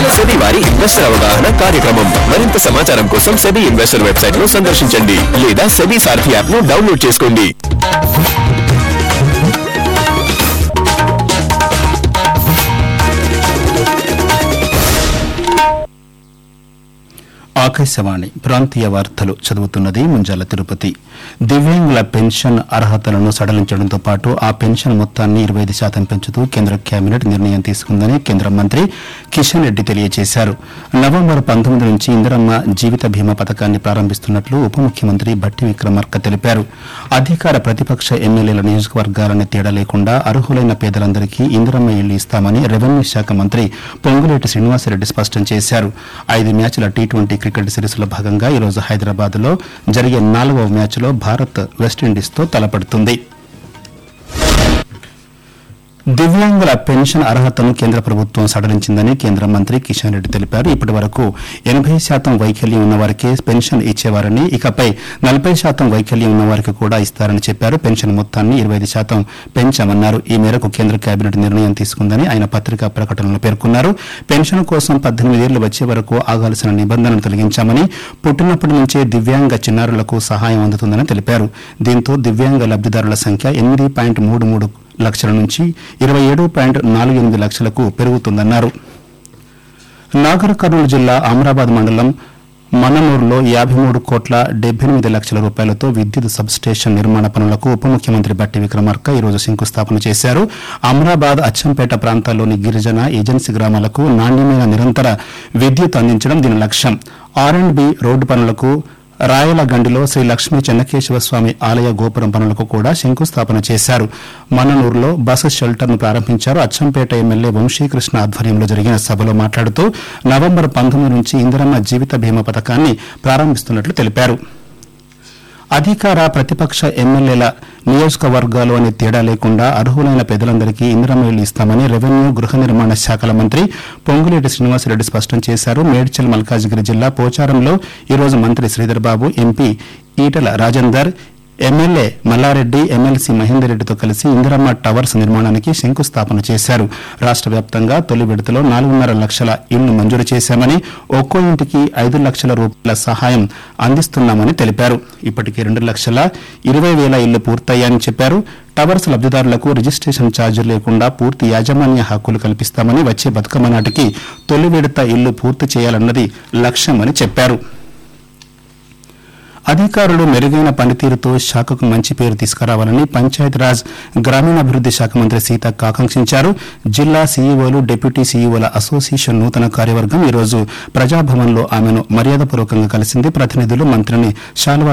వివరాలు సెబీ వారి ఇన్వెస్టర్ అవగాహన కార్యక్రమం మరింత సమాచారం కోసం సెబీ ఇన్వెస్టర్ వెబ్సైట్ ను సందర్శించండి లేదా సెబీ సారథి యాప్ ను డౌన్లోడ్ చేసుకోండి ఆకాశవాణి ప్రాంతీయ వార్తలు చదువుతున్నది ముంజాల తిరుపతి దివ్యాంగుల పెన్షన్ అర్హతలను సడలించడంతో పాటు ఆ పెన్షన్ మొత్తాన్ని ఇరవై ఐదు శాతం పెంచుతూ కేంద్ర కేబినెట్ నిర్ణయం తీసుకుందని కేంద్ర మంత్రి కిషన్ రెడ్డి తెలియజేశారు నవంబర్ పంతొమ్మిది నుంచి ఇందిరమ్మ జీవిత బీమా పథకాన్ని ప్రారంభిస్తున్నట్లు ఉప ముఖ్యమంత్రి భట్టి విక్రమార్క తెలిపారు అధికార ప్రతిపక్ష ఎమ్మెల్యేల నియోజకవర్గాలని తేడా లేకుండా అర్హులైన పేదలందరికీ ఇందిరమ్మ ఇళ్లు ఇస్తామని రెవెన్యూ శాఖ మంత్రి పొంగులేటి శ్రీనివాసరెడ్డి స్పష్టం చేశారు ఐదు మ్యాచ్ల టీ ట్వంటీ క్రికెట్ సిరీస్లో భాగంగా ఈరోజు హైదరాబాద్ లో జరిగే నాలుగవ మ్యాచ్లో భారత్ వెస్టిండీస్తో తలపడుతుంది దివ్యాంగుల పెన్షన్ అర్హతను కేంద్ర ప్రభుత్వం సడలించిందని కేంద్ర మంత్రి కిషన్ రెడ్డి తెలిపారు ఇప్పటి వరకు ఎనభై శాతం వైకల్యం ఉన్నవారికే పెన్షన్ ఇచ్చేవారని ఇకపై నలభై శాతం వైకల్యం ఉన్నవారికి కూడా ఇస్తారని చెప్పారు పెన్షన్ మొత్తాన్ని ఇరవై ఐదు శాతం పెంచామన్నారు ఈ మేరకు కేంద్ర కేబినెట్ నిర్ణయం తీసుకుందని ఆయన పత్రికా ప్రకటనలో పేర్కొన్నారు పెన్షన్ కోసం పద్దెనిమిదేళ్లు వచ్చే వరకు ఆగాల్సిన నిబంధనలు తొలగించామని పుట్టినప్పటి నుంచే దివ్యాంగ చిన్నారులకు సహాయం అందుతుందని తెలిపారు దీంతో దివ్యాంగ లబ్దిదారుల సంఖ్య ఎనిమిది పాయింట్ మూడు మూడు లక్షల నుంచి ఇరవై ఏడు పాయింట్ నాలుగు ఎనిమిది లక్షలకు పెరుగుతుందన్నారు నాగర్ కర్నూలు జిల్లా అమరాబాద్ మండలం మననూరులో యాభై మూడు కోట్ల డెబ్బై ఎనిమిది లక్షల రూపాయలతో విద్యుత్ సబ్ స్టేషన్ నిర్మాణ పనులకు ఉప ముఖ్యమంత్రి బట్టి విక్రమార్క ఈరోజు శంకుస్థాపన చేశారు అమరాబాద్ అచ్చంపేట ప్రాంతాల్లోని గిరిజన ఏజెన్సీ గ్రామాలకు నాణ్యమైన నిరంతర విద్యుత్ అందించడం దీని లక్ష్యం ఆర్ అండ్ బి రోడ్డు పనులకు రాయలగండిలో శ్రీ లక్ష్మీ చెన్నకేశవ స్వామి ఆలయ గోపురం పనులకు కూడా శంకుస్థాపన చేశారు మన్ననూరులో బస్సు షెల్టర్ను ప్రారంభించారు అచ్చంపేట ఎమ్మెల్యే వంశీకృష్ణ ఆధ్వర్యంలో జరిగిన సభలో మాట్లాడుతూ నవంబర్ పంతొమ్మిది నుంచి ఇందిరమ్మ జీవిత బీమా పథకాన్ని ప్రారంభిస్తున్నట్లు తెలిపారు అధికార ప్రతిపక్ష ఎమ్మెల్యేల నియోజకవర్గాలు అనే తేడా లేకుండా అర్హులైన పేదలందరికీ ఇందిరమ్మ ఇళ్లు ఇస్తామని రెవెన్యూ గృహ నిర్మాణ శాఖల మంత్రి పొంగులేటి శ్రీనివాసరెడ్డి స్పష్టం చేశారు మేడ్చల్ మల్కాజిగిరి జిల్లా పోచారంలో ఈరోజు మంత్రి Sridhar Babu MP Etela Rajender MLA Malla Reddy MLC Mahender రెడ్డితో కలిసి ఇందిరమ్మ టవర్స్ నిర్మాణానికి శంకుస్థాపన చేశారు రాష్ట వ్యాప్తంగా తొలి విడతలో నాలుగున్నర లక్షల ఇళ్లు మంజూరు చేశామని ఒక్కో ఇంటికి ఐదు లక్షల రూపాయల సహాయం అందిస్తున్నామని తెలిపారు ఇప్పటికే రెండు లక్షల ఇరవై వేల ఇళ్లు పూర్తయ్యాయని చెప్పారు టవర్స్ లబ్దిదారులకు రిజిస్ట్రేషన్ ఛార్జీలు లేకుండా పూర్తి యాజమాన్య హక్కులు కల్పిస్తామని వచ్చే బతుకమ్మ నాటికి తొలి విడత ఇళ్లు పూర్తి చేయాలన్నది లక్ష్యమని చెప్పారు అధికారులు మెరుగైన పనితీరుతో శాఖకు మంచి పేరు తీసుకురావాలని పంచాయతీరాజ్ గ్రామీణాభివృద్ది శాఖ మంత్రి సీతక్క ఆకాంక్షించారు జిల్లా సీఈఓలు డిప్యూటీ సీఈఓల అసోసియేషన్ నూతన కార్యవర్గం ఈరోజు ప్రజాభవన్లో ఆమెను మర్యాదపూర్వకంగా కలిసింది ప్రతినిధులు మంత్రిని శాల్వా